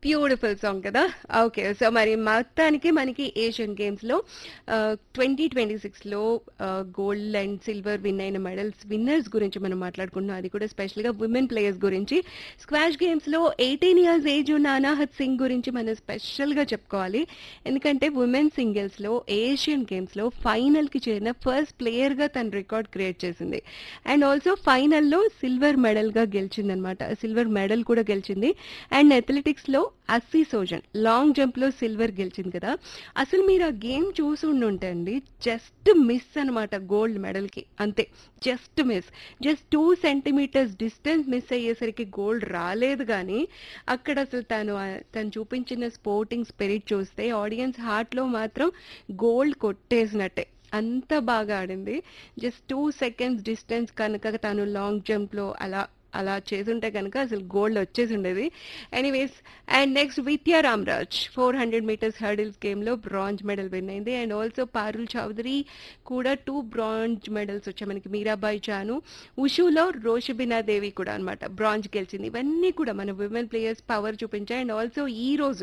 beautiful song కదా okay so మరి మొత్తానికి మనకి ఏషియన్ గేమ్స్ లో ట్వంటీ ట్వంటీ సిక్స్ లో గోల్డ్ అండ్ సిల్వర్ విన్ అయిన మెడల్స్ విన్నర్స్ గురించి మనం మాట్లాడుకుంటున్నాం అది కూడా స్పెషల్ గా ఉమెన్ ప్లేయర్స్ గురించి స్క్వాష్ గేమ్స్ లో ఎయిటీన్ ఇయర్స్ ఏజ్ ఉన్న అనాహత్ సింగ్ గురించి మనం స్పెషల్ గా చెప్పుకోవాలి ఎందుకంటే ఉమెన్ సింగిల్స్ లో ఏషియన్ గేమ్స్ లో ఫైనల్ కి చేరిన ఫస్ట్ ప్లేయర్ గా తన రికార్డ్ క్రియేట్ చేసింది అండ్ ఆల్సో ఫైనల్లో సిల్వర్ మెడల్ గా గెలిచింది అనమాట సిల్వర్ మెడల్ కూడా గెలిచింది అండ్ అథ్లెటిక్స్ లో అస్సీ సోజన్ లాంగ్ జంప్ లో సిల్వర్ గెలిచింది కదా అసలు మీరు ఆ గేమ్ చూసి ఉండుంటే అండి జస్ట్ మిస్ అనమాట గోల్డ్ మెడల్ కి అంతే just miss just two centimetres distance miss అయ్యేసరికి గోల్డ్ రాలేదు కానీ అక్కడ అసలు తను ఆ- తను చూపించిన స్పోర్టింగ్ స్పిరిట్ చూస్తే ఆడియన్స్ హార్ట్ లో మాత్రం గోల్డ్ కొట్టేసినట్టే అంత బాగా ఆడింది జస్ట్ టూ సెకండ్స్ డిస్టెన్స్ కనుక తను లాంగ్ జంప్ లో అలా అలా చేసుంటే కనుక అసలు గోల్డ్ వచ్చేసి ఉండేది anyways and next Vidya Ramraj four hundred metres hurdles గేమ్లో బ్రాంజ్ మెడల్ విన్ అయింది అండ్ ఆల్సో పారుల్ చౌదరి కూడా టూ బ్రాంజ్ మెడల్స్ వచ్చాయి మనకి మీరాబాయి చాను ఉషులో రోషబినా దేవి కూడా అన్నమాట బ్రాంజ్ గెలిచింది ఇవన్నీ కూడా మన విమెన్ ప్లేయర్స్ పవర్ చూపించాయి అండ్ ఆల్సో ఈ రోజు